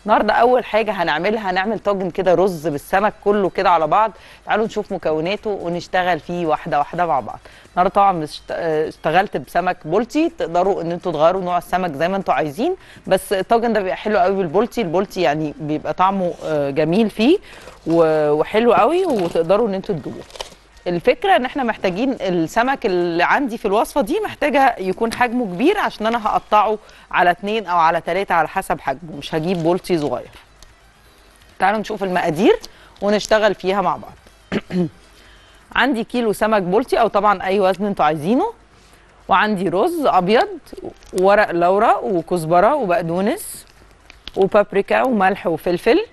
النهارده اول حاجه هنعملها هنعمل طاجن كده رز بالسمك كله كده على بعض تعالوا نشوف مكوناته ونشتغل فيه واحده واحده مع بعض النهارده طبعا مش- آه، اشتغلت بسمك بولتي تقدروا ان انتوا تغيروا نوع السمك زي ما انتوا عايزين بس الطاجن ده بيبقى حلو قوي بالبولتي البولتي يعني بيبقى طعمه آه، جميل فيه و- وحلو قوي وتقدروا ان انتوا تجيبوه الفكره ان احنا محتاجين السمك اللي عندي في الوصفه دي محتاجه يكون حجمه كبير عشان انا هقطعه على اتنين او على تلاته على حسب حجمه مش هجيب بولتي صغير تعالوا نشوف المقادير ونشتغل فيها مع بعض عندي كيلو سمك بولتي او طبعا اي وزن انتوا عايزينه وعندي رز ابيض وورق لورا وكزبره وبقدونس وبابريكا وملح وفلفل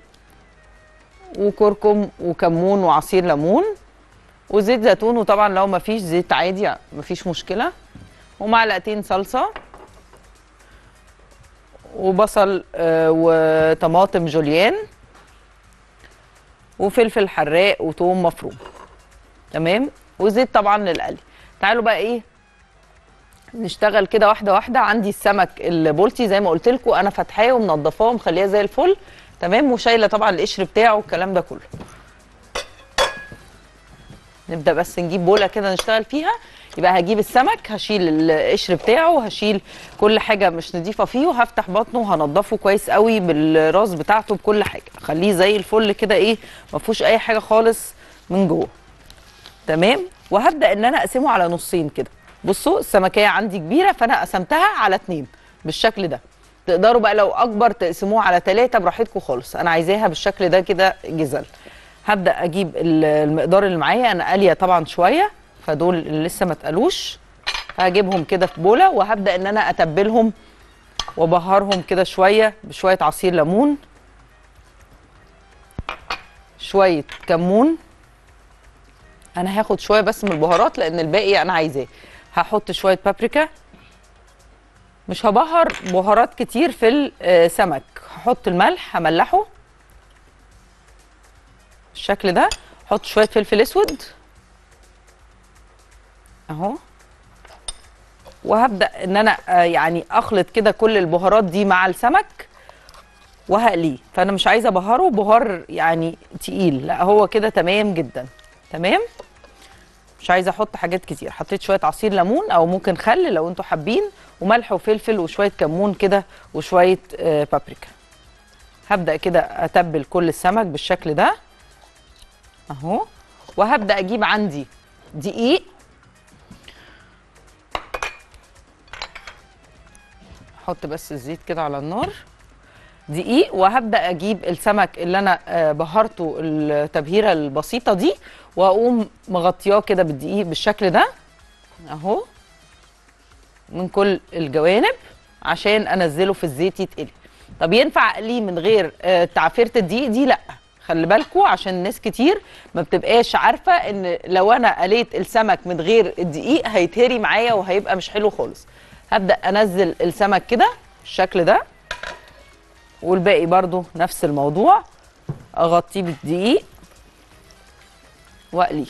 وكركم وكمون وعصير ليمون وزيت زيتون وطبعا لو ما فيش زيت عادي ما فيش مشكله ومعلقتين صلصه وبصل آه، وطماطم جوليان وفلفل حراق وتوم مفروم تمام وزيت طبعا للقلي تعالوا بقى ايه نشتغل كده واحده واحده عندي السمك البولتي زي ما قلت لكم انا فاتحاه ومنضفاه ومخلياه زي الفل تمام وشايله طبعا القشر بتاعه والكلام ده كله نبدا بس نجيب بوله كده نشتغل فيها يبقى هجيب السمك هشيل القشر بتاعه وهشيل كل حاجه مش نضيفه فيه وهفتح بطنه وهنضفه كويس قوي بالراس بتاعته بكل حاجه اخليه زي الفل كده ايه ما فيهوش اي حاجه خالص من جوه تمام وهبدا ان انا اقسمه على نصين كده بصوا السمكيه عندي كبيره فانا قسمتها على اتنين بالشكل ده تقدروا بقى لو اكبر تقسموه على ثلاثة براحتكم خالص انا عايزاها بالشكل ده كده جزل هبدا اجيب ال- المقدار اللي معايا انا قاليه طبعا شويه فدول اللي لسه ما اتقلوش هجيبهم كده في بوله وهبدا ان انا اتبلهم وابهرهم كده شويه بشويه عصير ليمون شويه كمون انا هاخد شويه بس من البهارات لان الباقي انا عايزاه هحط شويه بابريكا مش هبهر بهارات كتير في السمك هحط الملح هملحه بالشكل ده احط شويه فلفل اسود اهو وهبدا ان انا آه، يعني اخلط كده كل البهارات دي مع السمك وهقليه فانا مش عايزه ابهره بهار يعني تقيل لا هو كده تمام جدا تمام مش عايزه احط حاجات كتير حطيت شويه عصير ليمون او ممكن خل لو انتوا حابين وملح وفلفل وشويه كمون كده وشويه آه، بابريكا هبدا كده اتبل كل السمك بالشكل ده اهو وهبدا اجيب عندي دقيق احط بس الزيت كده على النار دقيق وهبدا اجيب السمك اللي انا آه، بهرته التبهيره البسيطه دي واقوم مغطياه كده بالدقيق بالشكل ده اهو من كل الجوانب عشان انزله في الزيت يتقلي طب ينفع اقليه من غير آه، تعفيره الدقيق دي لا خلي بالكوا عشان ناس كتير ما بتبقاش عارفه ان لو انا قليت السمك من غير الدقيق هيتهري معايا وهيبقى مش حلو خالص هبدا انزل السمك كده بالشكل ده والباقي برضو نفس الموضوع اغطيه بالدقيق واقليه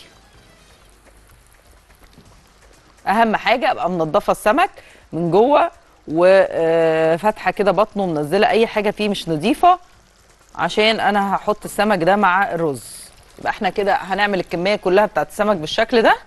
اهم حاجه ابقى منضفه السمك من جوه وفاتحه كده بطنه منزله اي حاجه فيه مش نظيفه عشان انا هحط السمك ده مع الرز يبقى احنا كده هنعمل الكميه كلها بتاعت السمك بالشكل ده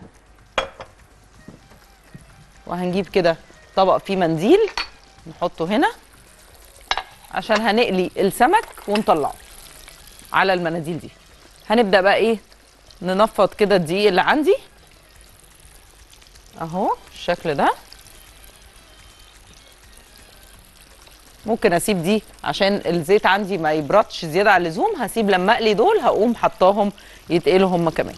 وهنجيب كده طبق فيه منديل نحطه هنا عشان هنقلي السمك ونطلعه على المناديل دي هنبدا بقى ايه ننفض كده الدقيق اللي عندي اهو بالشكل ده ممكن اسيب دي عشان الزيت عندي ما يبردش زياده عن اللزوم هسيب لما اقلي دول هقوم حطاهم يتقلوا هم كمان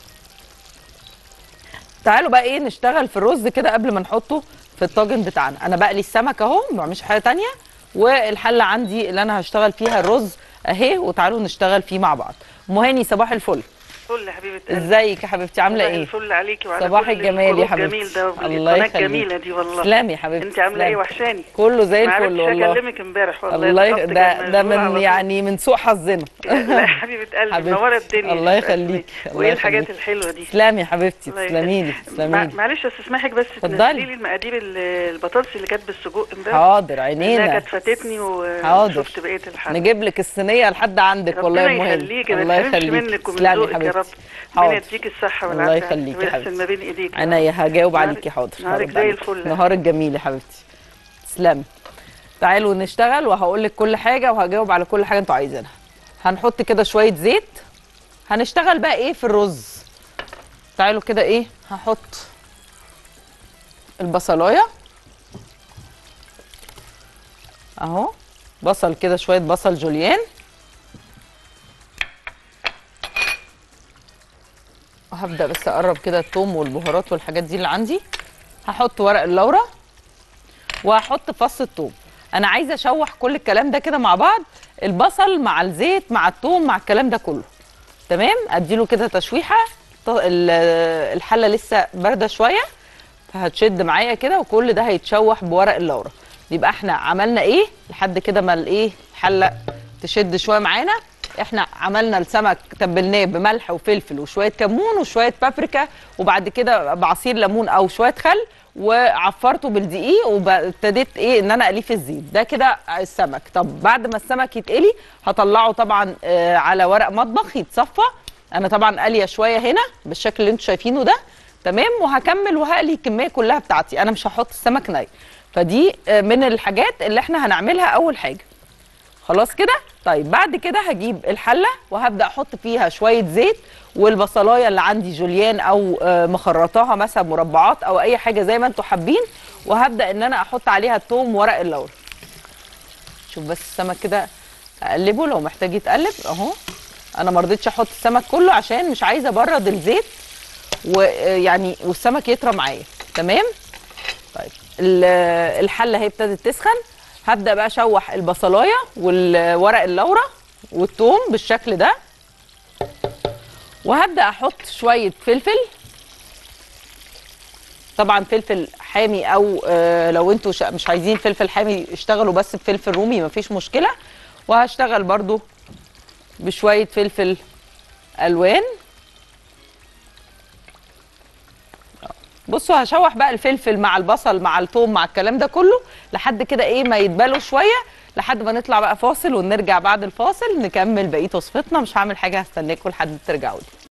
تعالوا بقى ايه نشتغل في الرز كده قبل ما نحطه في الطاجن بتاعنا انا بقلي السمك اهو ما بعملش حاجه تانية والحله عندي اللي انا هشتغل فيها الرز اهي وتعالوا نشتغل فيه مع بعض مهاني صباح الفل الفل يا حبيبه قلبي ازيك يا حبيبتي عامله صباح ايه الفل عليكي وعلى صباح كل الجمال يا الجروب حبيبتي الجميل ده الله والقناه يخليك الجميله دي والله تسلمي يا حبيبتي انت عامله ايه تسلمي. وحشاني كله زي ما الفل عرفتش والله اكلمك امبارح والله الله الخط يخ... كان ده ده مشغول على من طول. يعني من سوء حظنا لا يا حبيبه قلبي حبيبتي. منوره الدنيا الله يا أسماء. يخليك، الله وايه الحاجات يخليك. الحلوه دي تسلمي يا حبيبتي الله تسلمي لي يخليك. تسلمي مع- لي معلش استسمحك بس اتفضلي. تنزلي لي المقادير ال- البطاطس اللي كانت بالسجق امبارح حاضر لانها عينينا كانت فاتتني حاضر. وشفت بقيه الحلقه نجيب لك الصينيه لحد عندك والله يا ربنا مهم يخليك ما الله تحرمش يخليك منك ومن تسلمي ذوقك يا حبيبتي رب ربنا حاضر يديك الصحه الله والعافيه يخليك يا ويحسن حبيبتي. ما بين ايديك يا عينيا هجاوب نهارك- عليكي حاضر نهارك هرد زي عليكي. الفل. نهارك جميل يا حبيبتي تسلمي تعالوا نشتغل وهقول لك كل حاجه وهجاوب على كل حاجه انتوا عايزينها هنحط كده شويه زيت هنشتغل بقى ايه في الرز تعالوا كده ايه هحط البصلايه اهو بصل كده شويه بصل جوليان وهبدا بس اقرب كده الثوم والبهارات والحاجات دي اللي عندي هحط ورق اللورا وهحط فص الثوم انا عايزه اشوح كل الكلام ده كده مع بعض البصل مع الزيت مع الثوم مع الكلام ده كله تمام اديله كده تشويحه ط- ال- الحله لسه بارده شويه فهتشد معايا كده وكل ده هيتشوح بورق اللورا يبقى احنا عملنا ايه لحد كده ما الايه الحله تشد شويه معانا احنا عملنا السمك تبلناه بملح وفلفل وشويه كمون وشويه بابريكا وبعد كده بعصير ليمون او شويه خل وعفرته بالدقيق وابتديت ايه ان انا اقليه في الزيت ده كده السمك طب بعد ما السمك يتقلي هطلعه طبعا آه على ورق مطبخ يتصفى انا طبعا قاليه شويه هنا بالشكل اللي انتوا شايفينه ده تمام وهكمل وهقلي الكميه كلها بتاعتي انا مش هحط السمك ني فدي آه، من الحاجات اللي احنا هنعملها اول حاجه خلاص كده طيب بعد كده هجيب الحله وهبدا احط فيها شويه زيت والبصلايه اللي عندي جوليان او آه، مخرطاها مثلا مربعات او اي حاجه زي ما انتوا حابين وهبدا ان انا احط عليها الثوم ورق اللورا شوف بس السمك كده اقلبه لو محتاج يتقلب اهو انا ما رضيتش احط السمك كله عشان مش عايزه ابرد الزيت ويعني والسمك يطرى معايا تمام طيب ال- الحله هي ابتدت تسخن هبدا بقى اشوح البصلايه والورق اللورا والثوم بالشكل ده وهبدا احط شويه فلفل طبعا فلفل حامي او آه، لو انتوا شا- مش عايزين فلفل حامي اشتغلوا بس بفلفل رومي مفيش مشكله وهشتغل برضو بشويه فلفل الوان بصوا هشوح بقى الفلفل مع البصل مع الثوم مع الكلام ده كله لحد كده ايه ما يتبالوا شويه لحد ما نطلع بقى فاصل ونرجع بعد الفاصل نكمل بقيه وصفتنا مش هعمل حاجه هستناكم لحد ما ترجعوا لي